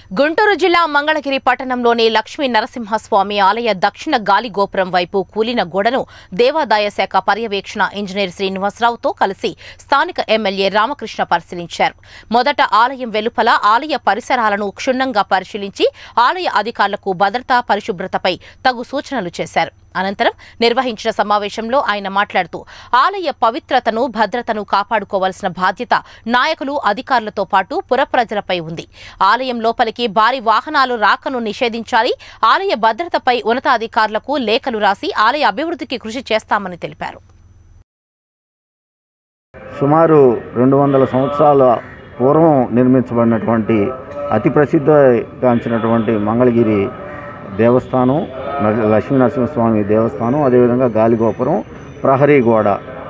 గుంటూరు జిల్లా మంగళగిరి పట్టణంలోని లక్ష్మీ నరసింహస్వామి ఆలయ దక్షిణ గాలి గోపురం వైపు కూలిన గోడను దేవాదాయ శాఖ పర్యవేక్షణ ఇంజనీర్ శ్రీనివాసరావుతో కలిసి స్థానిక ఎమ్మెల్యే రామకృష్ణ పరిశీలించారు మొదట ఆలయం వెలుపల ఆలయ పరిసరాలను క్షుణ్ణంగా పరిశీలించి ఆలయ అధికారులకు భద్రతా పరిశుభ్రతపై తగు సూచనలు చేశారు అనంతరం నిర్వహించిన సమావేశంలో ఆయన మాట్లాడుతూ ఆలయ పవిత్రతను భద్రతను కాపాడుకోవాల్సిన బాధ్యత నాయకులు అధికారులతో పాటు పురప్రజలపై ఉంది ఆలయం లోపలికి భారీ వాహనాలు రాకను నిషేధించాలి ఆలయ భద్రతపై ఉన్నతాధికారులకు లేఖలు రాసి ఆలయ అభివృద్ధికి కృషి చేస్తామని తెలిపారు సుమారు రెండు వందల సంవత్సరాల పూర్వం నిర్మించబడినటువంటి అతి ప్రసిద్ధిగాంచినటువంటి మంగళగిరి దేవస్థానం న- లక్ష్మీ నరసింహస్వామి దేవస్థానం అదేవిధంగా గాలిగోపురం ప్రహరీ గోడ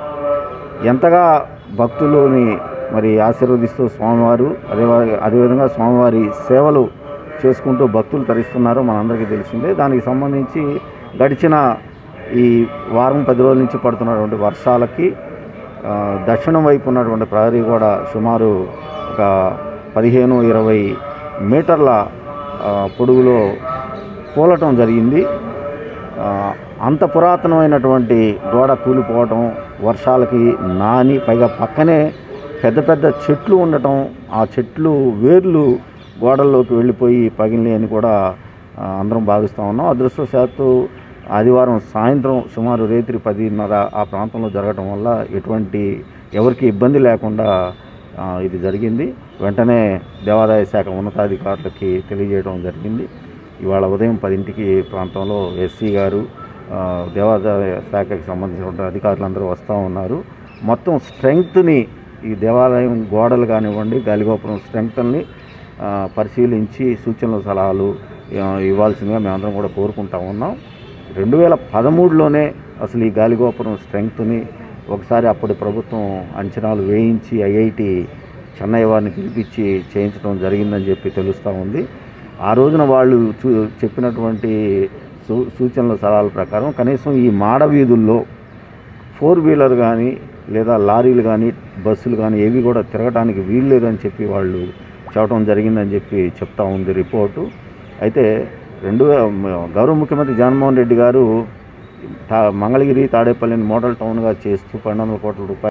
ఎంతగా భక్తులని మరి ఆశీర్వదిస్తూ స్వామివారు అదే అదేవిధంగా స్వామివారి సేవలు చేసుకుంటూ భక్తులు తరిస్తున్నారో మనందరికీ తెలిసిందే దానికి సంబంధించి గడిచిన ఈ వారం పది రోజుల నుంచి పడుతున్నటువంటి వర్షాలకి ఆ, దక్షిణం వైపు ఉన్నటువంటి ప్రహరీ కూడా సుమారు ఒక పదిహేను ఇరవై మీటర్ల ఆ, పొడుగులో కూలటం జరిగింది ఆ, అంత పురాతనమైనటువంటి గోడ కూలిపోవటం వర్షాలకి నాని పైగా పక్కనే పెద్ద పెద్ద చెట్లు ఉండటం ఆ చెట్లు వేర్లు గోడల్లోకి వెళ్ళిపోయి పగిలినాయి అని కూడా ఆ, అందరం భావిస్తూ ఉన్నాం అదృష్టవశాత్తు ఆదివారం సాయంత్రం సుమారు రేత్రి పదిన్నర ఆ ప్రాంతంలో జరగటం వల్ల ఎటువంటి ఎవరికి ఇబ్బంది లేకుండా ఆ, ఇది జరిగింది వెంటనే దేవాదాయ శాఖ ఉన్నతాధికారులకి తెలియజేయడం జరిగింది ఇవాళ ఉదయం పదింటికి ప్రాంతంలో ఎస్సీ గారు ఆ, దేవాదాయ శాఖకి సంబంధించిన అధికారులందరూ వస్తూ ఉన్నారు మొత్తం స్ట్రెంగ్త్ని ఈ దేవాలయం గోడలు కానివ్వండి గాలిగోపురం స్ట్రెంగ్త్ని ఆ, పరిశీలించి సూచనలు సలహాలు ఆ, ఇవ్వాల్సిందిగా మేమందరం కూడా కోరుకుంటా ఉన్నాం రెండు వేల పదమూడులోనే అసలు ఈ గాలిగోపురం స్ట్రెంగ్త్ని ఒకసారి అప్పటి ప్రభుత్వం అంచనాలు వేయించి ఐఐటి చెన్నై వారిని పిలిపించి చేయించడం జరిగిందని చెప్పి తెలుస్తూ ఉంది ఆ రోజున వాళ్ళు చూ చెప్పినటువంటి సూ సూచనల సలహాల ప్రకారం కనీసం ఈ మాడ వీధుల్లో ఫోర్ వీలర్ కానీ లేదా లారీలు కానీ బస్సులు కానీ ఏవి కూడా తిరగడానికి వీలు లేదని చెప్పి వాళ్ళు చెప్పడం జరిగిందని చెప్పి చెప్తా ఉంది రిపోర్టు అయితే రెండు వే- గౌరవ ముఖ్యమంత్రి జగన్మోహన్ రెడ్డి గారు తా- మంగళగిరి తాడేపల్లిని మోడల్ టౌన్గా చేస్తూ పన్నెండు వందల కోట్ల రూపాయలు